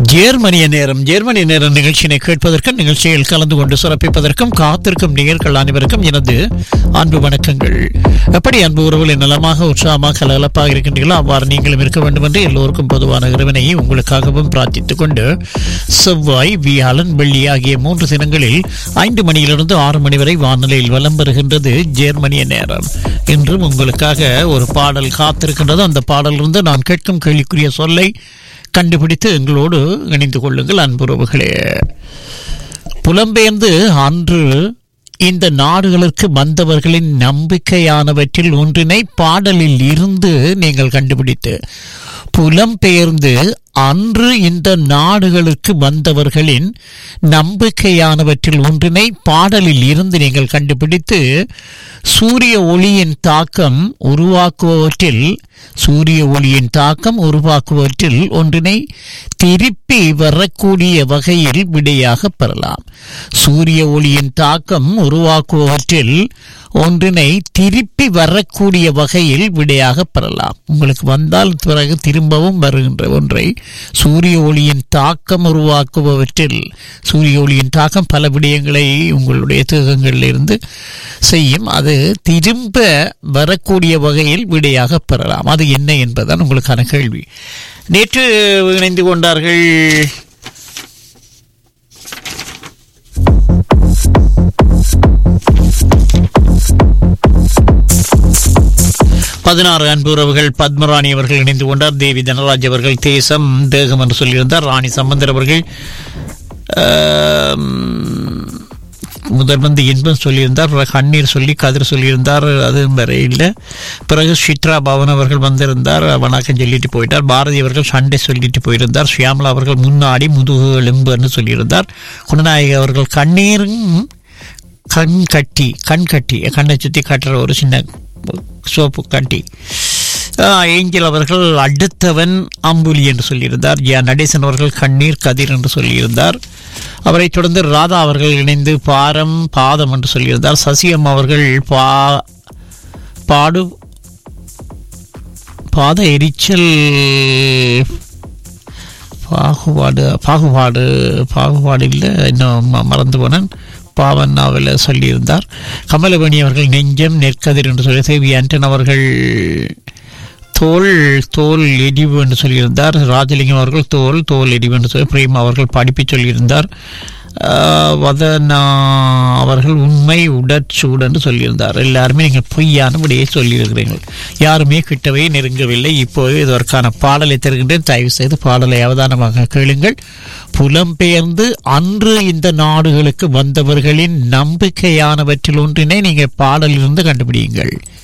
ஜேர்மனிய நேரம் ஜேர்மனிய நேரம் நிகழ்ச்சியினை கேட்பதற்கும் நிகழ்ச்சியில் கலந்து கொண்டு சிறப்பிப்பதற்கும் காத்திருக்கும் நேயர்கள் அனைவருக்கும் எனது அன்பு வணக்கங்கள் எப்படி அன்பு உறவுகளை நலமாக உற்சாகமாக கலகலப்பாக இருக்கின்றீர்களோ அவ்வாறு நீங்களும் இருக்க வேண்டும் என்று எல்லோருக்கும் பொதுவான இறைவனை உங்களுக்காகவும் பிரார்த்தித்துக் கொண்டு செவ்வாய் வியாழன் வெள்ளி ஆகிய மூன்று தினங்களில் ஐந்து மணியிலிருந்து ஆறு மணி வரை வானிலையில் வலம் வருகின்றது ஜேர்மனிய நேரம் இன்றும் உங்களுக்காக ஒரு பாடல் காத்திருக்கின்றது அந்த பாடலிருந்து நான் கேட்கும் கேள்விக்குரிய சொல்லை கண்டுபிடித்து எங்களோடு இணைந்து கொள்ளுங்கள் அன்புறவுகளே புலம்பெயர்ந்து அன்று இந்த நாடுகளுக்கு வந்தவர்களின் நம்பிக்கையானவற்றில் ஒன்றினை பாடலில் இருந்து நீங்கள் கண்டுபிடித்து புலம்பெயர்ந்து அன்று இந்த நாடுகளுக்கு வந்தவர்களின் நம்பிக்கையானவற்றில் ஒன்றினை பாடலில் இருந்து நீங்கள் கண்டுபிடித்து சூரிய ஒளியின் தாக்கம் உருவாக்குவவற்றில் சூரிய ஒளியின் தாக்கம் உருவாக்குவவற்றில் ஒன்றினை திருப்பி வரக்கூடிய வகையில் விடையாக பெறலாம் சூரிய ஒளியின் தாக்கம் உருவாக்குவவற்றில் ஒன்றினை திருப்பி வரக்கூடிய வகையில் விடையாக பெறலாம் உங்களுக்கு வந்தால் பிறகு திரும்பவும் வருகின்ற ஒன்றை சூரிய ஒளியின் தாக்கம் உருவாக்குபவற்றில் சூரிய ஒளியின் தாக்கம் பல விடயங்களை உங்களுடைய தேகங்களில் இருந்து செய்யும் அது திரும்ப வரக்கூடிய வகையில் விடையாக பெறலாம் அது என்ன என்பதுதான் உங்களுக்கான கேள்வி நேற்று இணைந்து கொண்டார்கள் பதினாறு அன்பு உறவுகள் பத்மராணி அவர்கள் இணைந்து கொண்டார் தேவி தனராஜ் அவர்கள் தேசம் தேகம் என்று சொல்லியிருந்தார் ராணி சம்பந்தர் அவர்கள் முதல் வந்து இன்பம் சொல்லியிருந்தார் பிறகு கண்ணீர் சொல்லி கதிர் சொல்லியிருந்தார் அது வரை இல்லை பிறகு சித்ரா பவன் அவர்கள் வந்திருந்தார் வணக்கம் சொல்லிட்டு போயிட்டார் பாரதி அவர்கள் சண்டை சொல்லிட்டு போயிருந்தார் ஷியாமலா அவர்கள் முன்னாடி முதுகு எலும்புன்னு சொல்லியிருந்தார் குணநாயகி அவர்கள் கண்ணீரும் கண் கட்டி கண் கட்டி கண்ணை சுற்றி கட்டுற ஒரு சின்ன சோப்பு கட்டி ஏஞ்சல் அவர்கள் அடுத்தவன் அம்புலி என்று சொல்லியிருந்தார் ஜியா நடேசன் அவர்கள் கண்ணீர் கதிர் என்று சொல்லியிருந்தார் அவரை தொடர்ந்து ராதா அவர்கள் இணைந்து பாரம் பாதம் என்று சொல்லியிருந்தார் சசியம் அவர்கள் பா பாடு பாத எரிச்சல் பாகுபாடு பாகுபாடு பாகுபாடு இல்லை இன்னும் மறந்து போனேன் பாவன்னாவில் சொல்லியிருந்தார் கமலவேணி அவர்கள் நெஞ்சம் நெற்கதிர் என்று சொல்லி தேவி ஆண்டன் அவர்கள் தோல் தோல் எரிவு என்று சொல்லியிருந்தார் ராஜலிங்கம் அவர்கள் தோல் தோல் எரிவு என்று சொல்லி பிரேம் அவர்கள் படிப்பு சொல்லியிருந்தார் வதனா அவர்கள் உண்மை உடற்சூடு என்று சொல்லியிருந்தார் எல்லாருமே நீங்கள் பொய்யான விடையை சொல்லியிருக்கிறீர்கள் யாருமே கிட்டவே நெருங்கவில்லை இப்போது இதற்கான பாடலை தருகின்றேன் தயவு செய்து பாடலை அவதானமாக கேளுங்கள் புலம்பெயர்ந்து அன்று இந்த நாடுகளுக்கு வந்தவர்களின் நம்பிக்கையானவற்றில் ஒன்றினை நீங்கள் பாடலிலிருந்து கண்டுபிடியுங்கள்